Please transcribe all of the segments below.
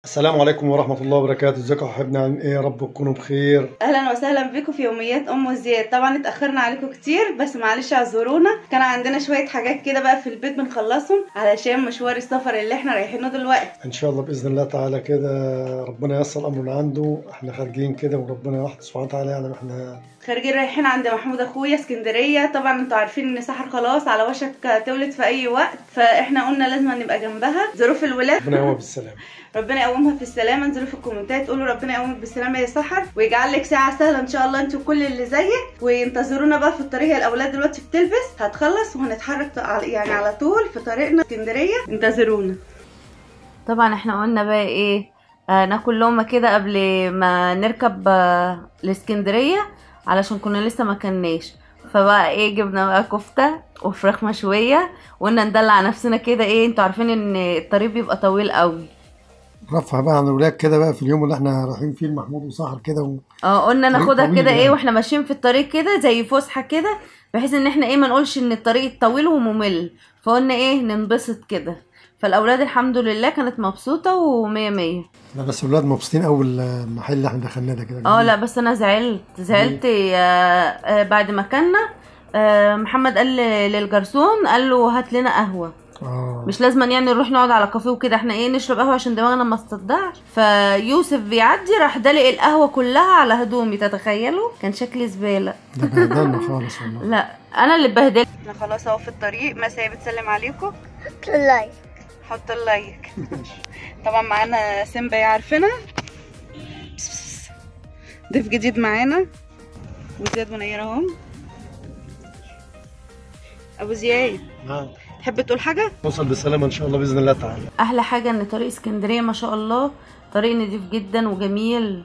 السلام عليكم ورحمة الله وبركاته ازيكم يا حبايبنا عاملين ايه يا رب تكونوا بخير اهلا وسهلا بكم في يوميات ام وزياد طبعا اتاخرنا عليكم كتير بس معلش اعذرونا كان عندنا شويه حاجات كده بقى في البيت بنخلصهم علشان مشوار السفر اللي احنا رايحينه دلوقتي ان شاء الله بإذن الله تعالى كده ربنا ييسر امرنا عنده احنا خارجين كده وربنا واحد سبحانه وتعالى يعلم احنا خارجين رايحين عند محمود اخويا اسكندريه طبعا انتوا عارفين ان سحر خلاص على وشك تولد في اي وقت فاحنا قلنا لازم نبقى جنبها ظروف الولاده ربنا يقوم بالسلامة ربنا يقومها في السلامه انزلوا في الكومنتات قولوا ربنا يقومك بالسلامه يا سحر ويجعل لك ساعه سهله ان شاء الله انت وكل اللي زيك وينتظرونا بقى في الطريق الاولاد دلوقتي بتلبس هتخلص وهنتحرك على- يعني على طول في طريقنا اسكندريه انتظرونا طبعا احنا قلنا بقى ايه آه ناكل لقمه كده قبل ما نركب آه الاسكندريه علشان كنا لسه ما كناش فبقى ايه جبنا بقى كفته وفراخ مشويه وقلنا ندلع نفسنا كده ايه انتوا عارفين ان الطريق بيبقى طويل قوي رفع بقى عن الولاد كده بقى في اليوم اللي احنا رايحين فيه المحمود وسهر كده و... اه قلنا طريق ناخدها طويل كده ايه يعني. واحنا ماشيين في الطريق كده زي فسحه كده بحيث ان احنا ايه ما نقولش ان الطريق طويل وممل فقلنا ايه ننبسط كده فالاولاد الحمد لله كانت مبسوطه ومية مية لا بس الولاد مبسوطين قوي المحل اللي احنا دخلناه ده كده اه لا بس انا زعلت زعلت آه آه بعد ما كنا آه محمد قال ل- للجرسون قال له هات لنا قهوه اه مش لازم يعني نروح نقعد على كافيه وكده احنا ايه نشرب قهوه عشان دماغنا ما تصدعش فيوسف بيعدي راح دلق القهوه كلها على هدومي تتخيلوا كان شكلي زباله ده بهدلنا خالص والله لا انا اللي اتبهدلت احنا خلاص اهو في الطريق مساء بتسلم عليكم لايك حط اللايك طبعا معانا سيمبا يا عارفينها ضيف جديد معانا وزياد منير اهو ابو زياد نعم تحب تقول حاجه نوصل بالسلامة ان شاء الله بإذن الله تعالى احلى حاجه ان طريق اسكندريه ما شاء الله طريق نضيف جدا وجميل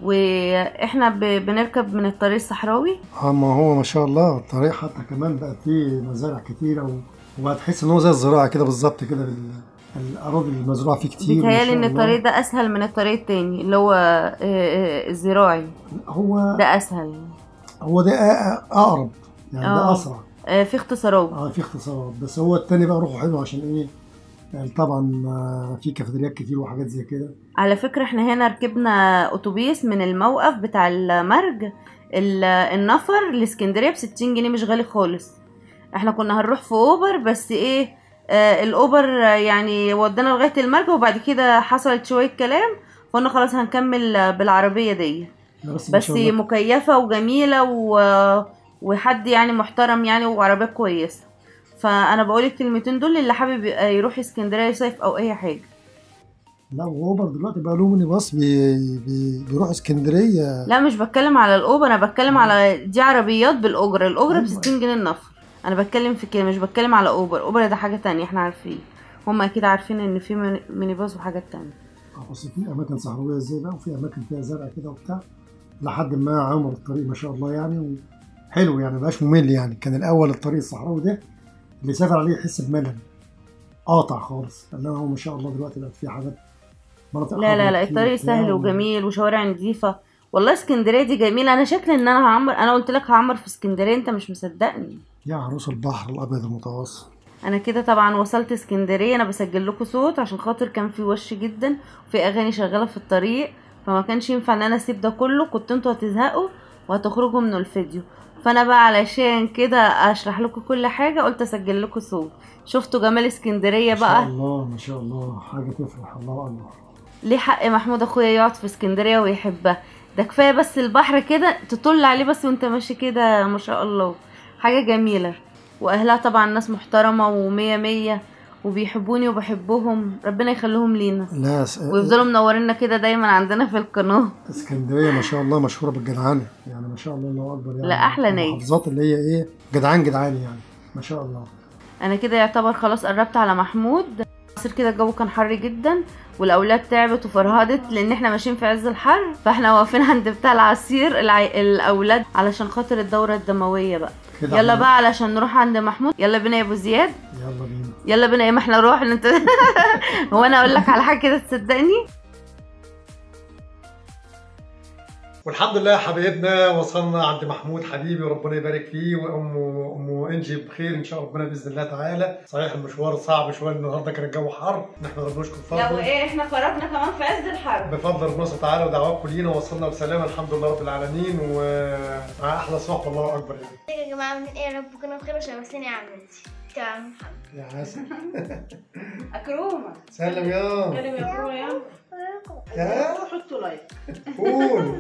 واحنا ب... بنركب من الطريق الصحراوي اه ما هو ما شاء الله الطريق حتى كمان بقى فيه مزارع كتيرة و... وهتحس ان هو زي الزراعة كده بالظبط كده بال... الاراضي المزروعة فيه كتير ما بيتهيألي شاء ان الله. الطريق ده اسهل من الطريق التاني اللي هو آه، آه، الزراعي هو ده اسهل هو ده أ- اقرب يعني آه. ده اسرع آه، في اختصارات اه في اختصارات بس هو التاني بقى روحه حلو عشان ايه يعني طبعا آه، في كافيتريات كتير وحاجات زي كده على فكرة احنا هنا ركبنا اتوبيس من الموقف بتاع المرج ال- النفر لاسكندرية بستين جنيه مش غالي خالص احنا كنا هنروح في اوبر بس ايه آه الاوبر آه، يعني ودانا لغاية المرج وبعد كده حصلت شوية كلام فقلنا خلاص هنكمل آه، بالعربية دي لا بس ما بس شاء الله مكيفة وجميلة و... وحد يعني محترم يعني وعربية كويسة فانا بقول الكلمتين دول اللي حابب يبقى يروح اسكندرية يصيف او اي حاجة لا واوبر دلوقتي بقى له ميني باص بي... بي... بيروح اسكندريه لا مش بتكلم على الاوبر انا بتكلم على دي عربيات بالاجره الاجره ب أيوة. 60 جنيه النفر انا بتكلم في كده مش بتكلم على اوبر اوبر ده حاجه تانية احنا عارفين هم اكيد عارفين ان في ميني- ميني باص وحاجات تانية آه، بس في اماكن صحراويه ازاي بقى وفي اماكن فيها زرع كده وبتاع لحد ما عمر الطريق ما شاء الله يعني حلو يعني مبقاش ممل يعني كان الاول الطريق الصحراوي ده اللي سافر عليه يحس بملل قاطع خالص انما هو ما شاء الله دلوقتي بقت فيه حاجات مناطق لا لا خضرا لا كتير الطريق وبتاع سهل و- وجميل وشوارع نظيفه والله اسكندريه دي جميله انا شكلي ان انا هعمر انا قلت لك هعمر في اسكندريه انت مش مصدقني يا عروس البحر الابيض المتوسط انا كده طبعا وصلت اسكندريه انا بسجل لكم صوت عشان خاطر كان في وش جدا وفي اغاني شغاله في الطريق فما كانش ينفع ان انا اسيب ده كله كنت انتوا هتزهقوا وهتخرجوا من الفيديو فانا بقى علشان كده اشرح لكم كل حاجه قلت اسجل لكم صوت شفتوا جمال اسكندريه ما شاء بقى الله ما شاء الله حاجه تفرح الله اكبر ليه حق محمود اخويا يقعد في اسكندريه ويحبها ده كفايه بس البحر كده تطل عليه بس وانت ماشي كده ما شاء الله حاجه جميله واهلها طبعا ناس محترمه ومية مية وبيحبوني وبحبهم ربنا يخليهم لينا لا س- ويفضلوا منورينا كده دايما عندنا في القناه اسكندريه ما شاء الله مشهوره بالجدعانه يعني ما شاء الله الله اكبر يعني لا، أحلى ناس. المحافظات اللي هي ايه جدعان جدعان يعني ما شاء الله انا كده يعتبر خلاص قربت على محمود عصير كده الجو كان حر جدا والاولاد تعبت وفرهدت لان احنا ماشيين في عز الحر فاحنا واقفين عند بتاع العصير الع... الاولاد علشان خاطر الدوره الدمويه بقى كده يلا احنا- بقى علشان نروح عند محمود يلا بينا يا ابو زياد يلا بينا يلا بينا ايه ما احنا نروح انت هو انا اقول لك على حاجه كده تصدقني والحمد لله يا حبايبنا وصلنا عند محمود حبيبي وربنا يبارك فيه وام ام انجي بخير ان شاء الله ربنا باذن الله تعالى صحيح المشوار صعب شويه النهارده كان الجو حر نحن ربنا نشكر لا فضله وايه احنا خرجنا كمان في عز الحرب بفضل ربنا سبحانه وتعالى ودعواتكم لينا وصلنا بسلامه الحمد لله رب العالمين ومع احلى صحبه الله اكبر يعني يا جماعة من ايه رب كنا بخير وشمسيني يا عمتي تمام محمد يا عسل اكرومه سلم يا كلم يا برو يا يا حطوا لايك قول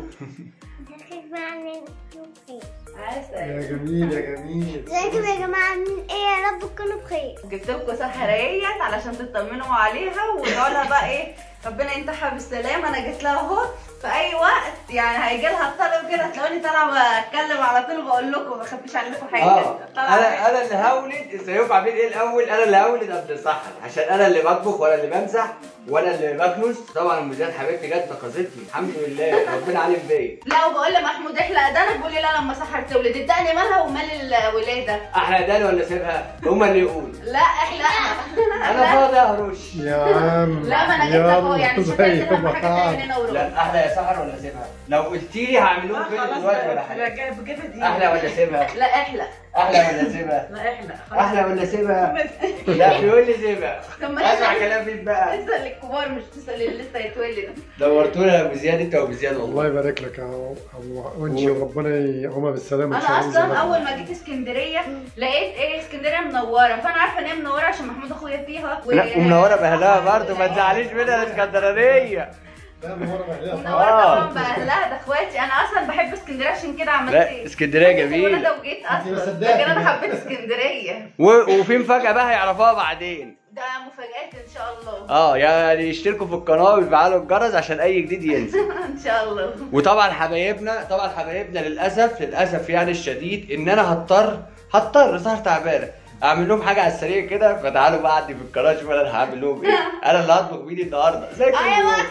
عسل يا جميل يا جميل ازيكم يا جماعة من ايه يا رب تكونوا بخير جبت لكم سحريات علشان تطمنوا عليها وتقول لها بقى ايه ربنا ينتحها بالسلامه انا جيت لها اهو في اي وقت يعني هيجي لها الطلب كده تلاقوني طالعه بتكلم على طول بقول لكم ما بخبيش عنكم حاجه اه طالعة انا انا اللي هولد ازيكم عاملين ايه الاول انا اللي هولد قبل الصحن عشان انا اللي بطبخ وانا اللي بمسح وانا اللي بكنس طبعا ام زياد حبيبتي جت نقذتني الحمد لله ربنا عالم بيا لا وبقول لمحمود احلق دانك بيقول لي لا لما سحر تولد الدقن مالها ومال الولاده احلى داني ولا اسيبها هما اللي يقولوا لا احلقها انا فاضي اهرش يا عم لا ما انا جبت اهو يعني مش زي هتنزل لما ما حاجه تاني تعال. هنا وروح لا احلى يا سحر ولا اسيبها لو قلت لي هعمل لهم فيلم دلوقتي ولا حاجه بكده دي احلى ولا اسيبها لا احلق احلى ولا اسيبها لا احلى خلاص. احلى ولا اسيبها لا بيقول لي سيبها طب ما اسمع أنا- كلام مين بقى تسال الكبار مش تسال اللي لسه هيتولد دورتونا يا ابو زياد انت وابو زياد الله والله يبارك لك يا ابو انشي وربنا يقومها بالسلامه ان شاء انا الله اصلا بإذن الله. اول ما جيت اسكندريه لقيت ايه اسكندريه منوره فانا عارفه ان هي منوره عشان محمود اخويا فيها و... لا ومنوره باهلها برضه ما تزعليش منها الاسكندرانيه لا منورة بأهلها. منوره طبعا باهلها ده اخواتي انا اصلا بحب اسكندريه عشان كده عملت لا اسكندريه جميل جميله ده وجيت أنت ما اصلا صدقتي. لكن انا حبيت اسكندريه و- وفي مفاجاه بقى هيعرفوها بعدين ده مفاجات ان شاء الله اه يعني يشتركوا في القناه ويفعلوا الجرس عشان اي جديد ينزل ان شاء الله وطبعا حبايبنا طبعا حبايبنا للاسف للاسف يعني الشديد ان انا هضطر هضطر سهر تعبانه اعمل لهم حاجه على السريع كده فتعالوا بقى عندي في القناه شوف انا هعمل لهم ايه انا اللي هطبخ بايدي النهارده زي كل ايوه يوم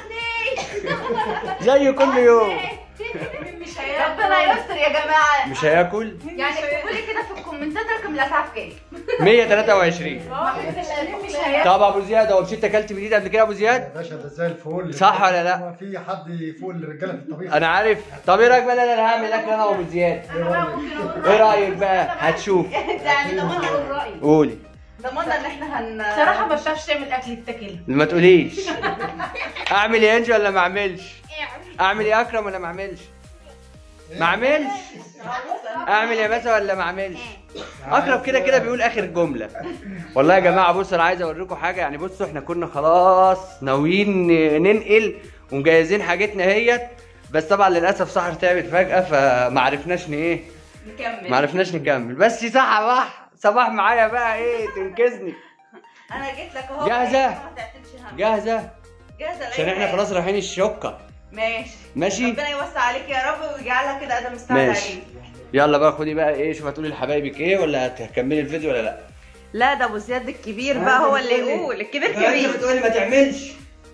زي كل يوم مش ربنا يستر يا جماعه مش هياكل يعني اكتبوا لي كده في الكومنتات رقم الاسعاف كام 123 محمود الشريف مش هياكل طب ابو زياد هو مش انت اكلت جديد قبل كده يا ابو زياد يا باشا ده زي الفل صح ولا لا؟ ما في حد يفوق الرجاله في الطبيخ انا عارف طب ايه رايك بقى انا اللي هعمل اكل انا وابو زياد ايه رايك بقى هتشوف يعني ضمننا الراي قولي ضمننا ان احنا هن بصراحة ما بتعرفش تعمل أكل يتاكل ما تقوليش اعمل ايه انجي ولا ما اعملش اعمل ايه اكرم ولا ما اعملش ما اعملش اعمل يا باشا ولا ما اعملش اكرم كده كده بيقول اخر جمله والله يا جماعه بصوا انا عايز اوريكم حاجه يعني بصوا احنا كنا خلاص ناويين ننقل ومجهزين حاجتنا اهيت بس طبعا للاسف سحر تعبت فجاه فما عرفناش ن- ايه نكمل ما عرفناش نكمل بس صباح صباح معايا بقى ايه تنقذني انا جيت لك اهو جاهزة؟ ما تعتلش هم جاهزه جاهزه عشان احنا لأي خلاص رايحين الشقه ماشي ماشي ربنا يوسع عليك يا رب ويجعلها كده ادم مستعد ماشي عليك يلا بقى خدي بقى ايه شوف هتقولي لحبايبك ايه ولا هتكملي الفيديو ولا لا لا ده ابو زياد الكبير بقى هو اللي يقول الكبير انت كبير بتقولي ما تعملش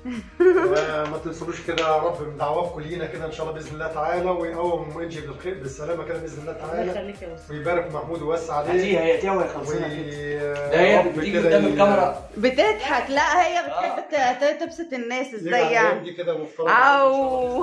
ما تنسوش كده يا رب من دعواتكم لينا كده ان شاء الله باذن الله تعالى ويقوم انجي بالخير بالسلامه كده باذن الله الله تعالى يخليك يا أستاذ. ويبارك في محمود ويوسع عليه هاتيها هي هاتيها وهي و خلصانه كده ده هي بتيجي قدام الكاميرا بتضحك لا هي بتحب ت- ت- تبسط الناس ازاي يعني يعني دي كده وافترض أو.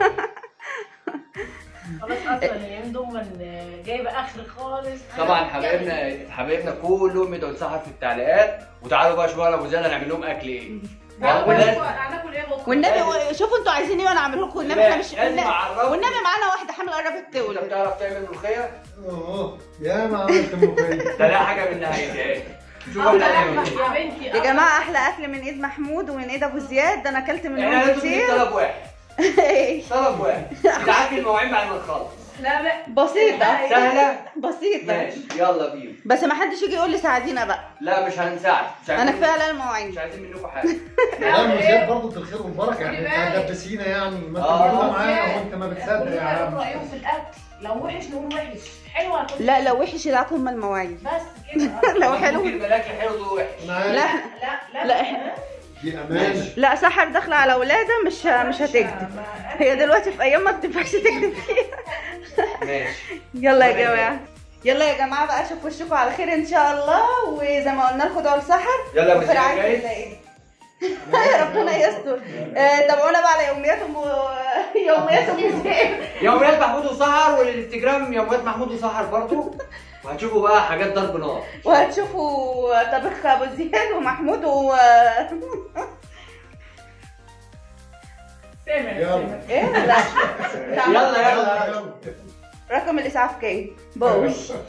خلاص اصلا الايام دول جايبه اخر خالص طبعا حبايبنا حبايبنا كلهم يدعوا تصحى في التعليقات وتعالوا بقى شوفوا انا ابو زياد هنعمل لهم اكل ايه ولازم- هناكل ايه بكره والنبي شوفوا انتوا عايزين ايه وانا اعمل لكم والنبي لا، احنا مش لازم والنبي- أعرفكم. والنبي معانا واحده حامل قربت انت تولد بتعرف تعمل ملوخيه؟ اه يا ما عملت ملوخيه ده لا حاجه من نهايتها شوف آه، احنا لا، هنعمل يا ايه بنتي يا جماعه احلى اكل من ايد محمود ومن ايد ابو زياد ده انا اكلت احنا منهم لازم كتير طلب واحد طلب واحد تعدي المواعين بعد ما نخلص لا بقى بسيطه سهله بسيطه ماشي يلا بينا بس ما حدش يجي يقول لي ساعدينا بقى لا مش هنساعد مش انا عايزين كفايه على المواعين مش عايزين منكم حاجه لا مش زياد برضه الخير والبركه يعني خلي انت بالك. هتدبسينا يعني ما انت آه. موجوده معانا وانت ما بتصدق يا عم رايهم في الاكل لو وحش نقول وحش حلو هتقول لا لو وحش يلعبوا هم المواعين بس كده لو حلو ممكن بلاكي حلو دول وحش انا لا عارف لا لا لا احنا دي امانه لا سحر داخله على ولادة مش مش هتكذب هي دلوقتي في ايام ما بتنفعش تكذب فيها ماشي يلا يا جماعه يلا يا جماعه بقى اشوف وشكم على خير ان شاء الله وزي ما قلنا لكم دول سحر يلا يا أبو وفي زياد رعاية جاهز؟ الله. ربنا يستر آه، تابعونا بقى على يوميات ام يوميات ام زين يوميات محمود وسهر والانستجرام يوميات محمود وسهر برضو وهتشوفوا بقى حاجات ضرب نار وهتشوفوا طبخ ابو زياد ومحمود و سامع يلا. ايه لا يلا يلا رقم الاسعاف كام باي